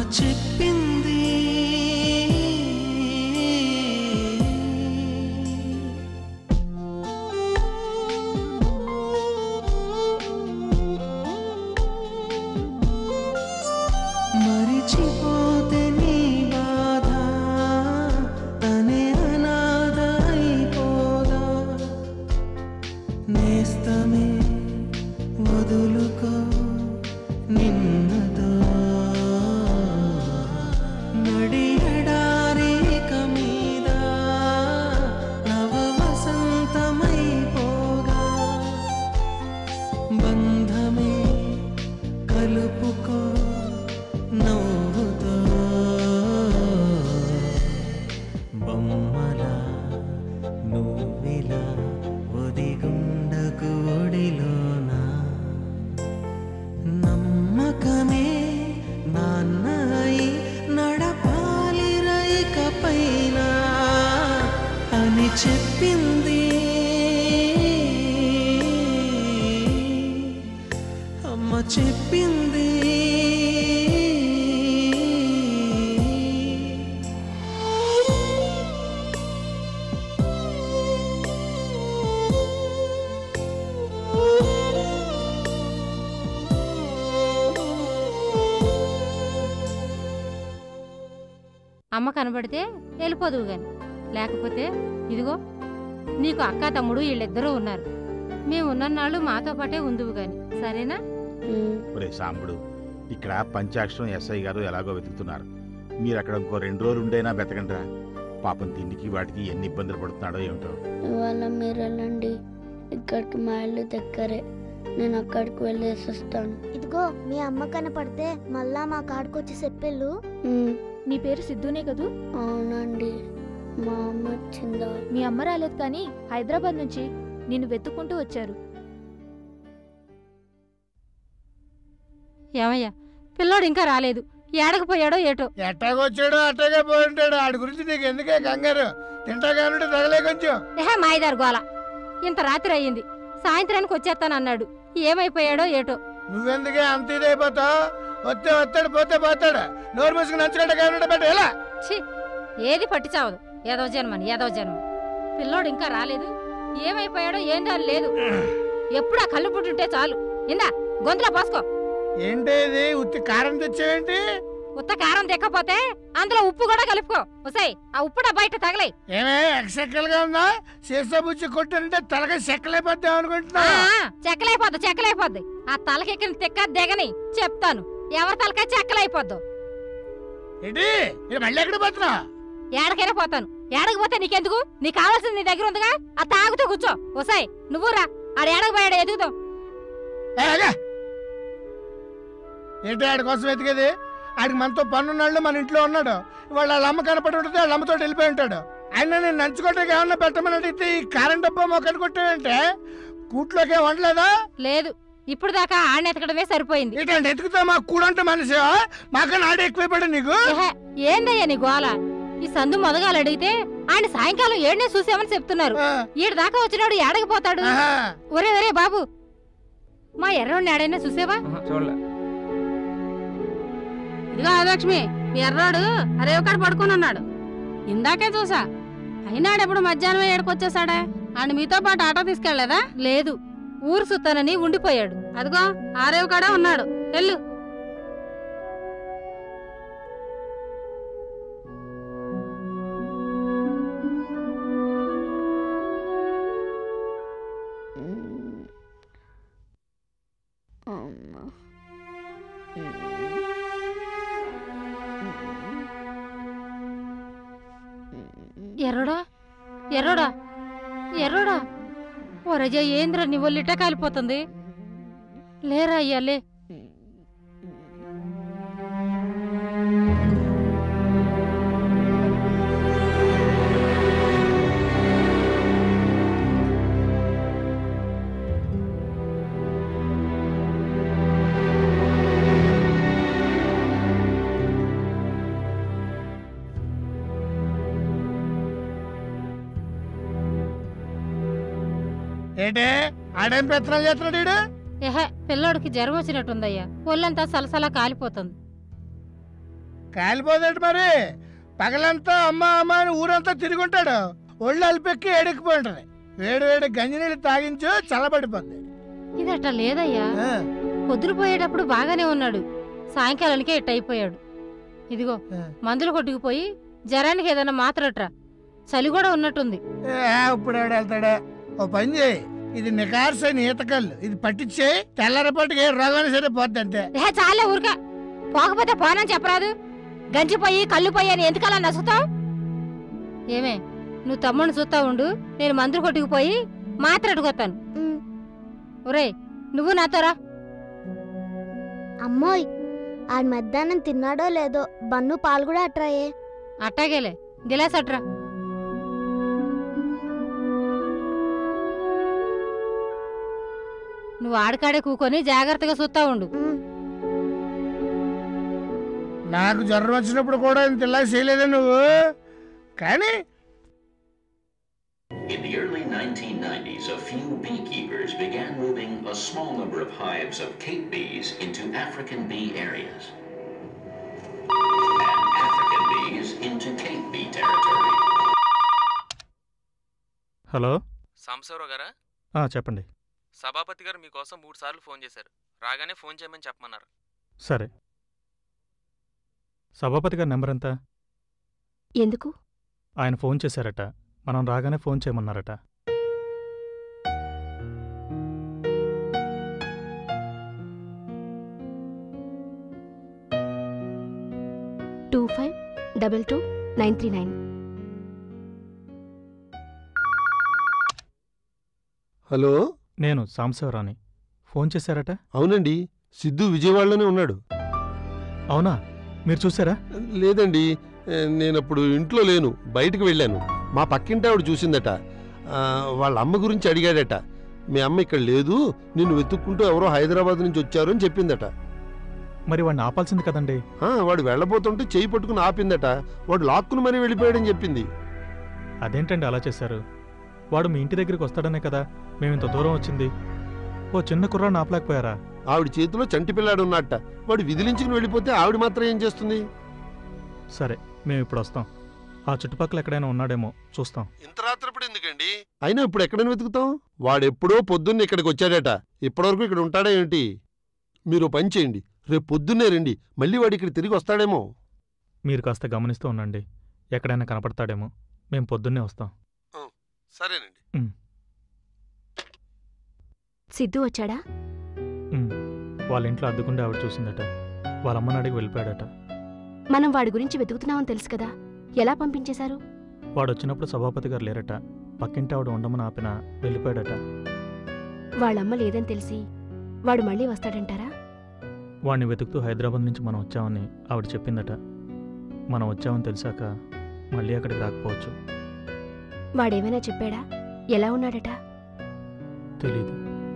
చెప్పింది మరిచిపోతే నీ బాధ తనే అనాథ అయిపోదా నేస్తమే వదులుకో నిన్నదో నడియడారిక మీద నవ వసంతమైపోగా బంధమే కలుపుకో నవ్వుతో బొమ్మల నువ్విలా ఒదిగుండకు ఒడిలోనా నమ్మకమే నాన్నయి నడపాలి రైక పైన అని చెప్పింది అమ్మ చెప్పింది అమ్మ కనబడితే వెళ్ళిపోదువు గాని లేకపోతే ఇదిగో నీకు అక్క తమ్ముడు వీళ్ళిద్దరూ ఉన్నారు మేము ఉన్నన్నాళ్ళు మాతో పాటే ఉందువు గాని సరేనా ఒరే సాంబుడు ఇక్కడ పంచాక్షరం ఎస్ఐ గారు ఎలాగో వెతుకుతున్నారు మీరు అక్కడ ఇంకో రెండు రోజులు ఉండేనా బెతకండిరా పాపం తిండికి వాటికి ఎన్ని ఇబ్బందులు పడుతున్నాడో ఏమిటో ఇవాళ మీరు వెళ్ళండి ఇక్కడికి మా ఇల్లు దగ్గరే నేను అక్కడికి వెళ్ళేసి వస్తాను ఇదిగో మీ అమ్మ కనపడితే మళ్ళా మా కాడికొచ్చి చెప్పెళ్ళు ఉమ్, నీ పేరు సిద్ధునే కదూ అవునండి మా అమ్మ వచ్చిందా మీ అమ్మ రాలేదు కానీ హైదరాబాద్ నుంచి నిన్ను వెతుక్కుంటూ వచ్చారు ఏమయ్యా పిల్లోడు ఇంకా రాలేదు ఏడకపోయాడో ఏటో ఎట్టాగొచ్చాడో అట్టాగే పోయి ఉంటాడు ఆడి గురించి నీకు ఎందుకే కంగారు తింటాగానుంటే తగలే కొంచెం ఏహే మాయదారు గోల ఇంత రాత్రి అయ్యింది సాయంత్రానికి వచ్చేస్తానన్నాడు ఏమైపోయాడో ఏటో నువ్వెందుకే అంత ఇదైపోతావు వస్తే వస్తాడు పోతే పోతాడు నోరు మూసుకుని నంచుకుంటే కానుంటే బట్ట ఎలా ఛీ ఏది పట్టి చావదు ఏదో జన్మని ఏదో జన్మ పిల్లోడు ఇంకా రాలేదు ఏమైపోయాడో ఏంటో అని లేదు ఎప్పుడు ఆ కళ్ళు పుట్టుంటే చాలు ఇందా గొంతులో పోసుకో ఏంటి ఇది ఉత్తి కారం తెచ్చావేంటి ఉత్త కారం తెక్కపోతే అందులో ఉప్పు కూడా కలుపుకో ఒసేయ్ ఆ ఉప్పు డబ్బా బయట తగలే ఏమే ఎక్సెక్కలుగా ఉందా సీసా బుచ్చి కొట్టానంటే తలగా చెక్కలైపోద్దాం అనుకుంటున్నా చెక్కలైపోద్ది చెక్కలైపోద్ది ఆ తలకెక్కిన తిక్క దిగని చెప్తాను ఎవరి తలకాయ చెక్కలైపోద్దు ఏంటి ఇది మళ్ళీ ఎక్కడ పోతున్నా ఏడకైనా పోతాను ఏడకి పోతే నీకెందుకు నీకు కావాల్సింది నీ దగ్గర ఉందిగా ఆ తాగుతూ కూర్చో ఒసాయ్ నువ్వు రా ఆడ ఏడకు పోయాడు ఎదుగుదాం ఏంటి ఆడి కోసం వెతికేది ఆడికి మనతో పన్నున్నాళ్ళు మన ఇంట్లో ఉన్నాడు వాళ్ళ వాళ్ళ అమ్మ కనపడి ఉంటుంది వాళ్ళ అమ్మతో వెళ్ళిపోయి ఉంటాడు ఆయన నేను నంచుకోవడానికి ఏమన్నా పెట్టమని అడిగితే ఈ కారం డబ్బా మొక్కని కొట్టావంటే కూట్లోకి ఏం వండలేదా లేదు ఇప్పుడు దాకా ఆడిన ఎతకడమే సరిపోయింది ఏంటంటే ఎతుకుతా మా కూడంటే మనిషి మాకన్నా ఆడ ఎక్కువైపోయాడు నీకు ఏహే, ఏందయ్యా నీ గోల ఈ సందు మొదగాలు అడిగితే ఆయన సాయంకాలం ఏడనే చూసామని చెప్తున్నారు ఈడ దాకా వచ్చినాడు ఏడకపోతాడు ఒరే ఒరే బాబు మా ఎర్రోడిని ఏడైనా చూసావా చూడలే ఇదిగో లక్ష్మి మీ ఎర్రాడు అరేవకాడ పడుకొని ఉన్నాడు ఇందాకే చూసా అయినాడు ఎప్పుడు మధ్యాహ్నం ఏడుకొచ్చేసాడే ఆయన మీతో పాటు ఆటో తీసుకెళ్లేదా లేదు ఊరు సుత్తానని ఉండిపోయాడు అదిగో ఆరేవు కాడే ఉన్నాడు వెళ్ళు అమ్మ ఎర్రోడా ఎర్రోడా ఎర్రోడా ఓ రజ ఏంద్ర నీ ఒళ్ళిట కాలిపోతుంది లేరా అయ్యా లే ఏంటే ఆడేం పెత్తనాలు చేస్తున్నాడు ఈడు ఏహే పిల్లోడికి జ్వరం వచ్చినట్టుందయ్యా ఒళ్ళంతా సలసలా కాలిపోతుంది కాలిపోదేంటి మరి పగలంతా అమ్మ అమ్మ అని ఊరంతా తిరుగుంటాడు ఒళ్ళు అలిపెక్కి ఏడెక్కిపోయి ఉంటది వేడి వేడి గంజినీళ్ళు తాగించు చల్లబడిపోద్ది ఇది అట్లా లేదయ్యా ఆ, పొద్దున బాగానే ఉన్నాడు సాయంకాలానికే ఇట్ట అయిపోయాడు ఇదిగో ఆ. మందులు కొట్టుకుపోయి జ్వరానికి ఏదైనా మాత్రట్రా చలి కూడా ఉన్నట్టుంది ఏ, ఇప్పుడు ఆడు వెళ్తాడా ఓ పని చేయి ఇది నికార్సైన ఈతకల్లు ఇది పట్టించే తెల్లరపాటికి ఏ రోగాన్ని సరే పోద్ది అంతే ఏ చాలే ఊరిక పోకపోతే పోనని చెప్పరాదు గంజిపోయి కళ్ళు పోయి అని ఎందుకలా నసుతావు ఏమే నువ్వు తమ్ముడిని చూస్తా ఉండు నేను మందులు కొట్టుకుపోయి మాత్ర అడుగుతాను ఉమ్, ఒరే నువ్వు నాతో రా అమ్మోయ్ ఆడు మధ్యాహ్నం తిన్నాడో లేదో బన్ను పాలు కూడా అట్రాయే అట్టాగేలే గిలాసట్రా నువ్వు ఆడకాడే కూకొని జాగ్రత్తగా చూస్తా ఉండు ఉమ్, నాకు జ్వరం వచ్చినప్పుడు కూడా ఇంత ఇలా చేయలేదా నువ్వు కానీ In the early 1990s, a few beekeepers began moving a small number of hives of Cape bees into African bee areas. And African bees into Cape bee territory. Hello Sambasivarao గారా ఆ, చెప్పండి సభాపతి గారు మీకోసం మూడు సార్లు ఫోన్ చేశారు రాగానే ఫోన్ చేయమని చెప్పమన్నారు సరే సభాపతి గారి నెంబర్ ఎంత ఎందుకు ఆయన ఫోన్ చేశారట మనం రాగానే ఫోన్ చేయమన్నారట two five double two nine three nine hello నేను సాంబశివరాని ఫోన్ చేశారట అవునండి సిద్ధు విజయవాడలోనే ఉన్నాడు అవునా మీరు చూసారా లేదండి ఏ, నేనప్పుడు ఇంట్లో లేను బయటకు వెళ్ళాను మా పక్కింటి ఆవిడ చూసిందట ఆ, వాళ్ళ అమ్మ గురించి అడిగాడట మీ అమ్మ ఇక్కడ లేదు నిన్ను వెతుక్కుంటూ ఎవరో హైదరాబాద్ నుంచి వచ్చారు అని చెప్పిందట మరి వాడిని ఆపాల్సింది కదండి ఆ, వాడు వెళ్ళబోతుంటే చేయి పట్టుకుని ఆపిందట వాడు లాక్కుని మరీ వెళ్ళిపోయాడని చెప్పింది అదేంటండి అలా చేశారు వాడు మీ ఇంటి దగ్గరికి వస్తాడనే కదా మేము ఇంత దూరం వచ్చింది ఓ చిన్న కుర్రాన్ని ఆపలేకపోయారా ఆవిడ చేతిలో చంటి పిల్లాడు ఉన్నట్ట వాడు విదిలించుకుని వెళ్ళిపోతే ఆవిడ మాత్రం ఏం చేస్తుంది సరే మేము ఇప్పుడు వస్తాం ఆ చుట్టుపక్కల ఎక్కడైనా ఉన్నాడేమో చూస్తాం ఇంత రాత్రిప్పుడు ఎందుకండి అయినా ఇప్పుడు ఎక్కడైనా వెతుకుతాం వాడెప్పుడో పొద్దున్న ఇక్కడికి వచ్చాడట ఇప్పటివరకు ఇక్కడ ఉంటాడా ఏంటి మీరు ఓ పని చేయండి రేపు పొద్దున్నే రండి మళ్ళీ వాడు ఇక్కడ తిరిగి వస్తాడేమో మీరు కాస్త గమనిస్తూ ఉండండి ఎక్కడైనా కనపడతాడేమో మేము పొద్దున్నే వస్తాం సరేనండి సిద్ధు వచ్చాడా ఉమ్, వాళ్ళ ఇంట్లో అద్దుకుంటే ఆవిడ చూసిందట వాళ్ళ అమ్మని అడిగి వెళ్ళిపోయాడట మనం వాడి గురించి వెతుకుతున్నామని తెలుసు కదా ఎలా పంపించేశారు వాడు వచ్చినప్పుడు సభాపతి గారు లేరట పక్కింటి ఆవిడ ఉండమని ఆపిన వెళ్ళిపోయాడట వాళ్ళమ్మ లేదని తెలిసి వాడు మళ్ళీ వస్తాడంటారా వాడిని వెతుకుతూ హైదరాబాద్ నుంచి మనం వచ్చామని ఆవిడ చెప్పిందట మనం వచ్చామని తెలిసాక మళ్ళీ అక్కడికి రాకపోవచ్చు వాడేమైనా చెప్పాడా ఎలా ఉన్నాడట తెలీదు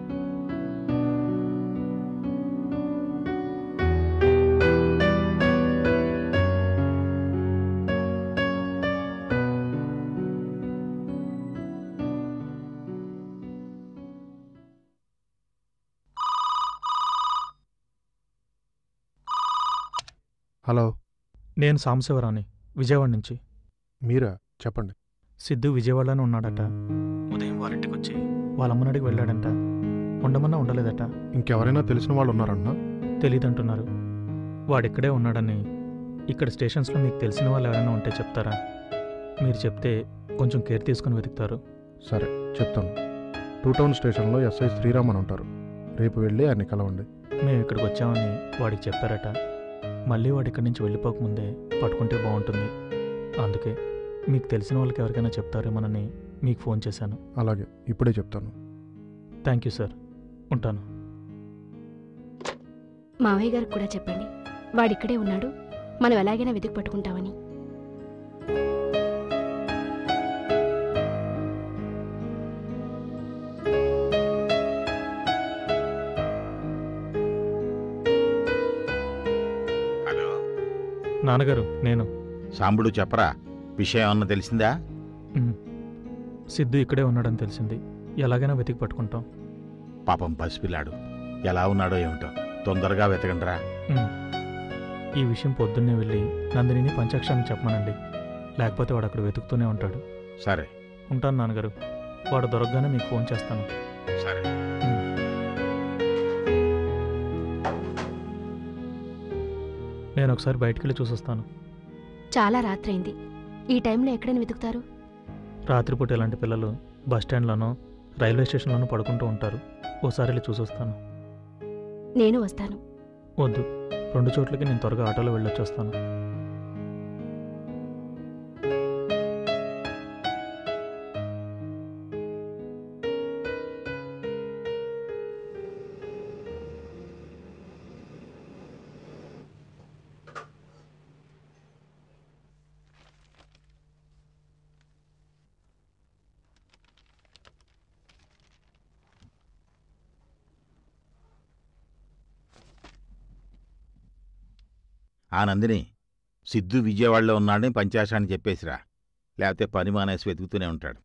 హలో నేను సాంబశివరాని విజయవాడ నుంచి మీరా చెప్పండి సిద్ధు విజయవాడలోనే ఉన్నాడట ఉదయం వాళ్ళ ఇంటికి వచ్చి వాళ్ళ అమ్మని అడిగి వెళ్ళాడంట ఉండమన్నా ఉండలేదట ఇంకెవరైనా తెలిసిన వాళ్ళు ఉన్నారన్నా తెలీదంటున్నారు వాడిక్కడే ఉన్నాడని ఇక్కడ స్టేషన్స్లో మీకు తెలిసిన వాళ్ళు ఎవరైనా ఉంటే చెప్తారా మీరు చెప్తే కొంచెం కేర్ తీసుకుని వెతుకుతారు సరే చెప్తాను టూ టౌన్ స్టేషన్లో ఎస్ఐ శ్రీరామ్ అని ఉంటారు రేపు వెళ్ళి ఆయన్ని కలవండి మేము ఇక్కడికి వచ్చామని వాడికి చెప్పారట మళ్ళీ వాడు ఇక్కడి నుంచి వెళ్ళిపోకముందే పట్టుకుంటే బాగుంటుంది అందుకే మీకు తెలిసిన వాళ్ళకి ఎవరికైనా చెప్తారేమోనని మీకు ఫోన్ చేశాను అలాగే ఇప్పుడే చెప్తాను థ్యాంక్ యూ సార్ ఉంటాను మావయ్య గారికి కూడా చెప్పండి వాడిక్కడే ఉన్నాడు మనం ఎలాగైనా వెతికి పట్టుకుంటామని హలో నాన్నగారు నేను సాంబుడు చెప్పరా విషయం ఏమన్నా తెలిసిందా ఉమ్, సిద్ధు ఇక్కడే ఉన్నాడని తెలిసింది ఎలాగైనా వెతికి పట్టుకుంటాం పాపం పసిపిల్లాడు ఎలా ఉన్నాడో ఏమిటో తొందరగా వెతకండిరా ఉమ్, ఈ విషయం పొద్దున్నే వెళ్ళి నందినిని పంచాక్షరాన్ని చెప్పమనండి లేకపోతే వాడు అక్కడ వెతుకుతూనే ఉంటాడు సరే ఉంటాను నాన్నగారు వాడు దొరకగానే మీకు ఫోన్ చేస్తాను సరే నేను ఒకసారి బయటికి వెళ్ళి చూసొస్తాను చాలా రాత్రైంది ఈ టైంలో ఎక్కడైనా వెతుకుతారు రాత్రిపూట ఇలాంటి పిల్లలు బస్ స్టాండ్లోనో రైల్వే స్టేషన్లోనో పడుకుంటూ ఉంటారు ఓసారి వెళ్ళి చూసొస్తాను నేను వస్తాను వద్దు రెండు చోట్లకి నేను త్వరగా ఆటోలో వెళ్ళొచ్చొస్తాను ఆ నందిని సిద్ధు విజయవాడలో ఉన్నాడని పంచాశాన్ని చెప్పేసిరా లేకపోతే పని మానేసి వెతుకుతూనే ఉంటాడు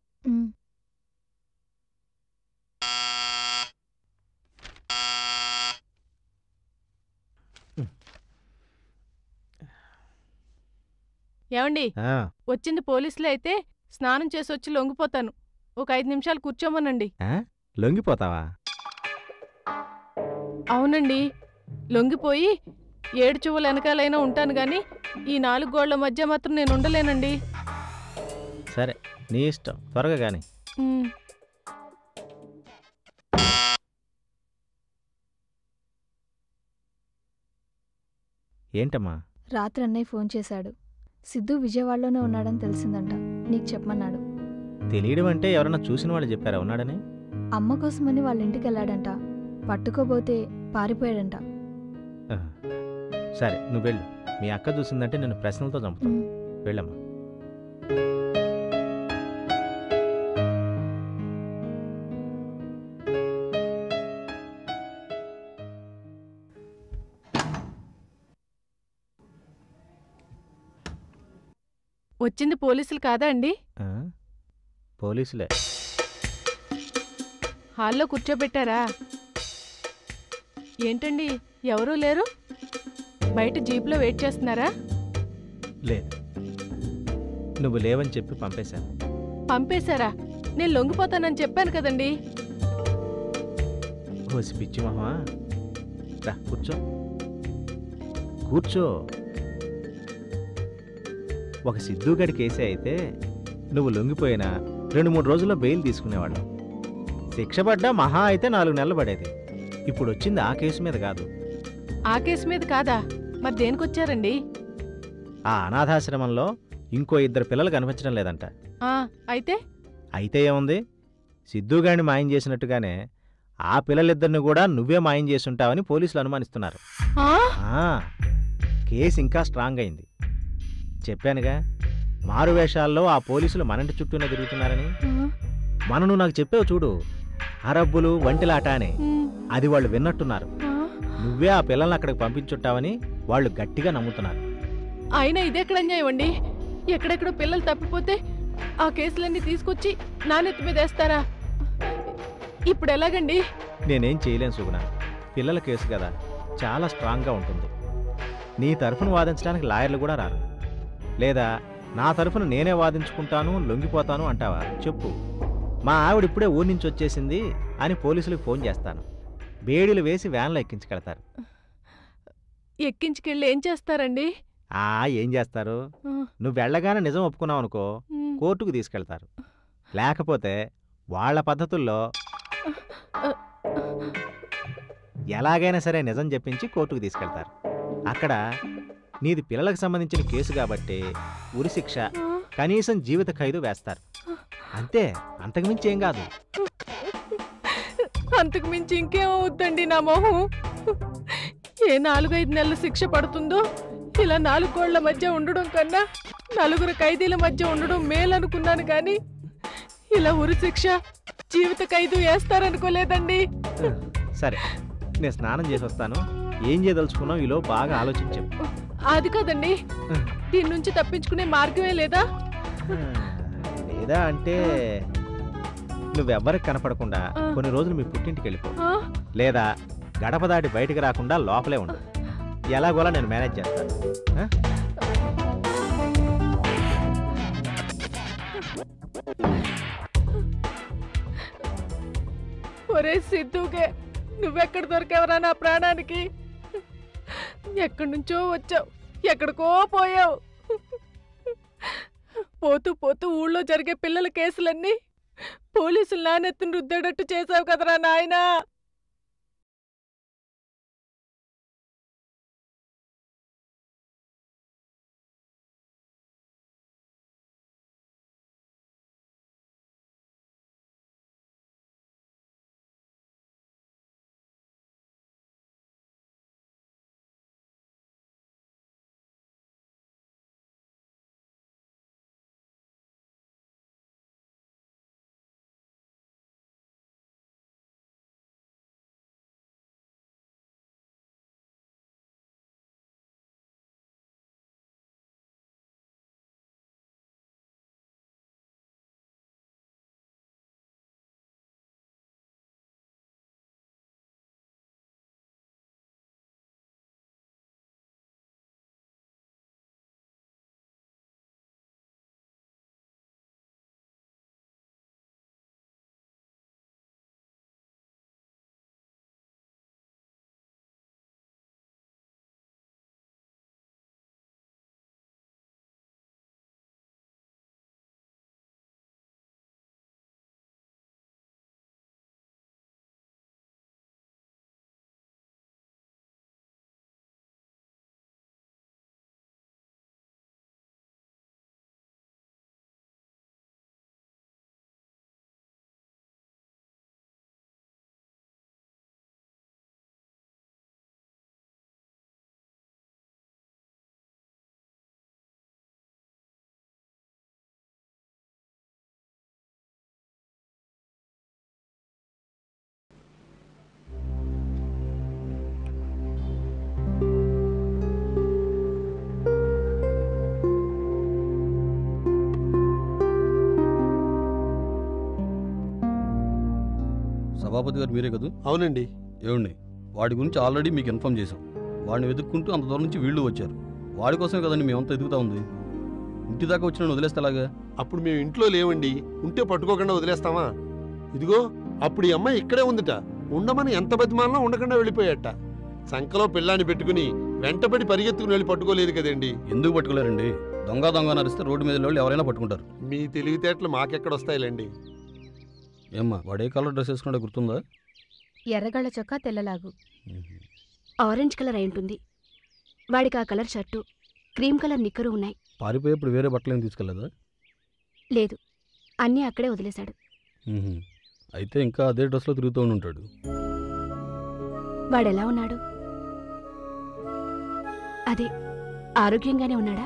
ఏమండి వచ్చింది పోలీసులు అయితే స్నానం చేసి వచ్చి లొంగిపోతాను ఒక ఐదు నిమిషాలు కూర్చోమనండి ఆ? లొంగిపోతావా అవునండి లొంగిపోయి ఏడు చువ్వల వెనకాలైనా ఉంటాను గాని ఈ నాలుగు గోళ్ల మధ్య మాత్రం నేను ఉండలేనండి సరే నీ ఇష్టం త్వరగా కానీ ఉమ్, ఏంటమ్మా రాత్రి అన్నయ్య ఫోన్ చేశాడు సిద్ధు విజయవాడలోనే ఉన్నాడని తెలిసిందంట నీకు చెప్పమన్నాడు తెలియడం అంటే ఎవరన్నా చూసిన వాళ్ళు చెప్పారా ఉన్నాడని అమ్మ కోసమని వాళ్ళ ఇంటికి వెళ్ళాడంట పట్టుకోబోతే పారిపోయాడంట ఆహా. సరే నువ్వు వెళ్ళు మీ అక్క చూసిందంటే నేను ప్రశ్నలతో చంపుతాను వెళ్ళమ్మా వచ్చింది పోలీసులు కాదా అండి ఆ? పోలీసులే హాల్లో కూర్చోబెట్టారా ఏంటండి ఎవరూ లేరు బయట జీప్లో వెయిట్ చేస్తున్నారా లేదు నువ్వు లేవని చెప్పి పంపేశాను పంపేశారా నేను లొంగిపోతానని చెప్పాను కదండి ఓసి పిచ్చి మహా రా కూర్చో కూర్చో ఒక సిద్ధుగడి కేసే అయితే నువ్వు లొంగిపోయినా రెండు మూడు రోజుల్లో బెయిల్ తీసుకునేవాళ్ళం శిక్ష పడ్డా మహా అయితే నాలుగు నెలలు పడేది ఇప్పుడు వచ్చింది ఆ కేసు మీద కాదు ఆ కేసు మీద కాదా మరి దేనికొచ్చారండి ఆ అనాథాశ్రమంలో ఇంకో ఇద్దరు పిల్లలు కనిపించడం లేదంట ఆ, అయితే అయితే ఏముంది సిద్ధుగాడిని మాయం చేసినట్టుగానే ఆ పిల్లలిద్దరిని కూడా నువ్వే మాయం చేసుంటావని పోలీసులు అనుమానిస్తున్నారు ఆ? ఆ, కేసు ఇంకా స్ట్రాంగ్ అయింది చెప్పానుగా మారు వేషాల్లో ఆ పోలీసులు మనంటి చుట్టూనే తిరుగుతున్నారని మనను నాకు చెప్పావు చూడు అరబ్బులు వంటిలాట అని అది వాళ్ళు విన్నట్టున్నారు నువ్వే ఆ పిల్లల్ని అక్కడికి పంపించుంటావని వాళ్ళు గట్టిగా నమ్ముతున్నారు అయినా ఇదెక్కడ అన్యాయం అండి ఎక్కడెక్కడో పిల్లలు తప్పిపోతే ఆ కేసులన్నీ తీసుకొచ్చి నా నెత్తి మీద వేస్తారా ఇప్పుడు ఎలాగండి నేనేం చేయలేను సుగుణ పిల్లల కేసు కదా చాలా స్ట్రాంగ్గా ఉంటుంది నీ తరఫున వాదించడానికి లాయర్లు కూడా రారు లేదా నా తరఫున నేనే వాదించుకుంటాను లొంగిపోతాను అంటావా చెప్పు మా ఆవిడ ఇప్పుడే ఊరి నుంచి వచ్చేసింది అని పోలీసులకు ఫోన్ చేస్తాను బేడీలు వేసి వ్యాన్లో ఎక్కించుకెళ్తారు ఎక్కించుకెళ్ళి ఏం చేస్తారండి ఆ ఏం చేస్తారు ఆ. నువ్వు వెళ్ళగానే నిజం ఒప్పుకున్నావు అనుకో మ్. కోర్టుకు తీసుకెళ్తారు లేకపోతే వాళ్ళ పద్ధతుల్లో ఎలాగైనా సరే నిజం చెప్పించి కోర్టుకు తీసుకెళ్తారు అక్కడ నీది పిల్లలకు సంబంధించిన కేసు కాబట్టి ఉరి శిక్ష కనీసం జీవిత ఖైదు వేస్తారు అంతే అంతకుమించి ఏం కాదు అంతకు మించి ఇంకేమవుద్దండి నా మొహం ఏ నాలుగైదు నెలల శిక్ష పడుతుందో ఇలా నాలుగు గోళ్ల మధ్య ఉండడం కన్నా నలుగురు ఖైదీల మధ్య ఉండడం మేలనుకున్నాను కానీ ఇలా ఉరి శిక్ష జీవిత ఖైదు వేస్తారనుకోలేదండి సరే నేను స్నానం చేసి వస్తాను ఏం చేయదలుచుకున్నావు ఈలో బాగా ఆలోచించు అది కాదండి దీని నుంచి తప్పించుకునే మార్గమే లేదా లేదా అంటే నువ్వెవ్వరికి కనపడకుండా ఆ. కొన్ని రోజులు మీ పుట్టింటికి వెళ్ళిపో ఆ? లేదా గడప దాటి బయటికి రాకుండా లోపలే ఉండు ఎలాగోలా నేను మేనేజ్ చేస్తాను ఆ? ఒరే సిద్ధుకే నువ్వెక్కడ దొరికావరా నా ప్రాణానికి ఎక్కడి నుంచో వచ్చావు ఎక్కడికో పోయావు పోతూ పోతూ ఊళ్ళో జరిగే పిల్లల కేసులన్నీ పోలీసులు నానెత్తుని రుద్దేటట్టు చేసావు కదరా నాయనా సభాపతి గారు మీరే కదా అవునండి ఏమండి వాడి గురించి ఆల్రెడీ మీకు ఇన్ఫామ్ చేశాం వాడిని వెతుక్కుంటూ అంత దూరం నుంచి వీళ్ళు వచ్చారు వాడి కోసమే కదండి మేమంతా ఎదుగుతా ఉంది ఇంటి దాకా వచ్చిన వదిలేస్తే అలాగా అప్పుడు మేము ఇంట్లో లేవండి ఉంటే పట్టుకోకుండా వదిలేస్తామా ఇదిగో అప్పుడు ఈ అమ్మాయి ఇక్కడే ఉందిట ఉండమని ఎంత బతిమాలనా ఉండకుండా వెళ్ళిపోయాట సంకలో పిల్లాన్ని పెట్టుకుని వెంటబడి పరిగెత్తుకుని వెళ్ళి పట్టుకోలేదు కదండి ఎందుకు పట్టుకోలేరండి దొంగ దొంగ నరిస్తే రోడ్డు మీద వాళ్ళు ఎవరైనా పట్టుకుంటారు మీ తెలివితేటలు మాకెక్కడొస్తాయిలేండి ఏమ్మా వాడే కలర్ డ్రెస్ వేసుకుంటే గుర్తుందా ఎర్రగళ్ళ చొక్కా తెల్లలాగు ఆరెంజ్ కలర్ అయి ఉంటుంది వాడికి ఆ కలర్ షర్టు క్రీమ్ కలర్ నిక్కరు ఉన్నాయి పారిపోయేప్పుడు వేరే బట్టలు ఏం తీసుకెళ్ళదా లేదు అన్నీ అక్కడే వదిలేశాడు మ్మ్హ. అయితే ఇంకా అదే డ్రెస్లో తిరుగుతూ ఉండి ఉంటాడు వాడెలా ఉన్నాడు అదే ఆరోగ్యంగానే ఉన్నాడా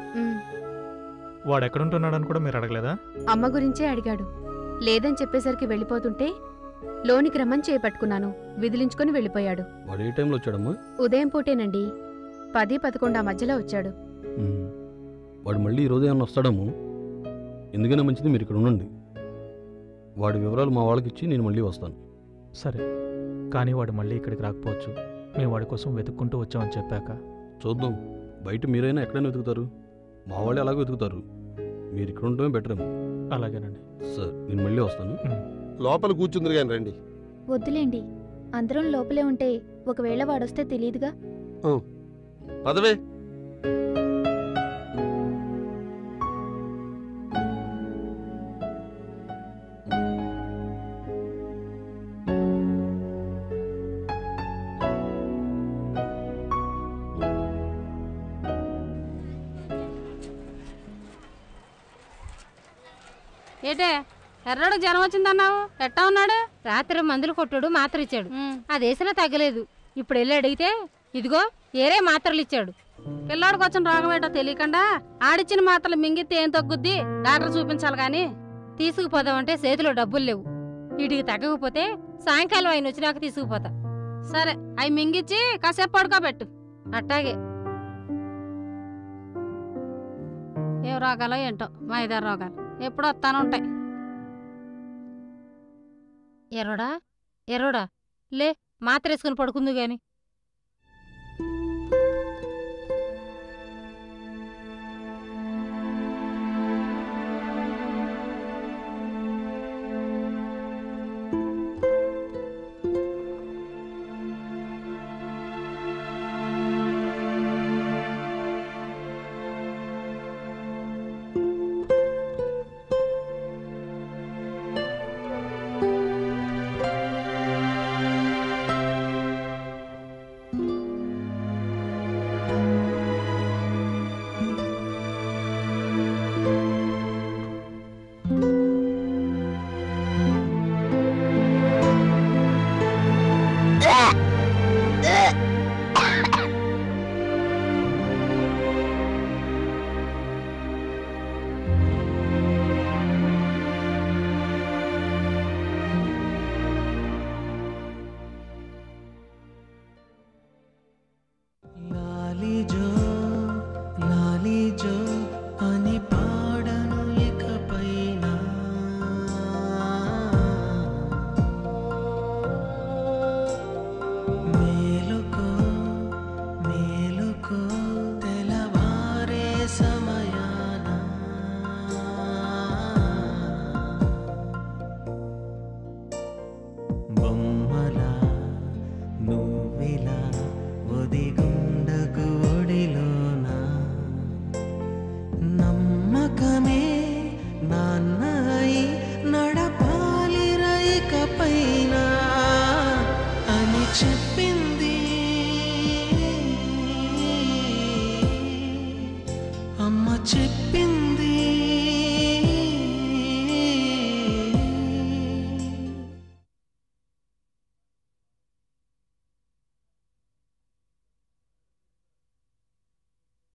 వాడు ఎక్కడుంటున్నాడని కూడా మీరు అడగలేదా అమ్మ గురించే అడిగాడు లేదని చెప్పేసరికి వెళ్ళిపోతుంటే లోనికి రమ్మని చేపట్టుకున్నాను విదిలించుకొని వెళ్ళిపోయాడు వాడు ఏ టైంలో వచ్చాడమ్మా ఉదయం పూటేనండి పది పదకొండు ఆ మధ్యలో వచ్చాడు మ్మ్. వాడు మళ్ళీ ఈరోజు ఏమన్నా వస్తాడేమో ఎందుకైనా మంచిది మీరు ఇక్కడ ఉండండి వాడి వివరాలు మా వాళ్ళకి ఇచ్చి నేను మళ్ళీ వస్తాను సరే కానీ వాడు మళ్ళీ ఇక్కడికి రాకపోవచ్చు మేము వాడి కోసం వెతుక్కుంటూ వచ్చామని చెప్పాక చూద్దాం బయట మీరైనా ఎక్కడైనా వెతుకుతారు మా వాళ్ళు ఎలాగో వెతుకుతారు మీరు ఇక్కడ ఉండటమే బెటర్ ఏమో అలాగేనండి సార్ నేను మళ్ళీ వస్తాను లోపల కూర్చుందిరు కానీ రండి వద్దులేండి అందరం లోపలే ఉంటే ఒకవేళ వాడొస్తే తెలియదుగా పదవే ఏటే ఎర్రడు జ్వరం వచ్చిందన్నావు ఎట్టా ఉన్నాడు రాత్రి మందులు కొట్టుడు మాత్ర ఇచ్చాడు అదేసినా తగ్గలేదు ఇప్పుడు వెళ్ళి అడిగితే ఇదిగో ఏరే మాత్రలు ఇచ్చాడు పిల్లాడికి వచ్చిన రోగం ఏంటో తెలియకుండా ఆడిచ్చిన మాత్రలు మింగితే ఏం తగ్గుద్ది డాక్టర్ చూపించాలి గాని తీసుకుపోదామంటే చేతిలో డబ్బులు లేవు వీటికి తగ్గకపోతే సాయంకాలం ఆయన వచ్చినాక తీసుకుపోతా సరే అవి మింగిచ్చి కాసేపు పడుకోబెట్టు అట్టాగే ఏ రోగాలో ఏంటో మా ఇద్దరు రోగాలు ఎప్పుడు వస్తాను ఉంటాయి ఎర్రోడా ఎర్రోడా లే మాత్ర వేసుకుని పడుకుందు గాని ఎందుకో తెలవారే సమయాన బొమ్మల నువ్విలా ఒదిగుండకు ఒడిలోన నమ్మకమే నాన్నయి నడపాలి రైక పైన అని చెప్పింది అమ్మ చెప్పి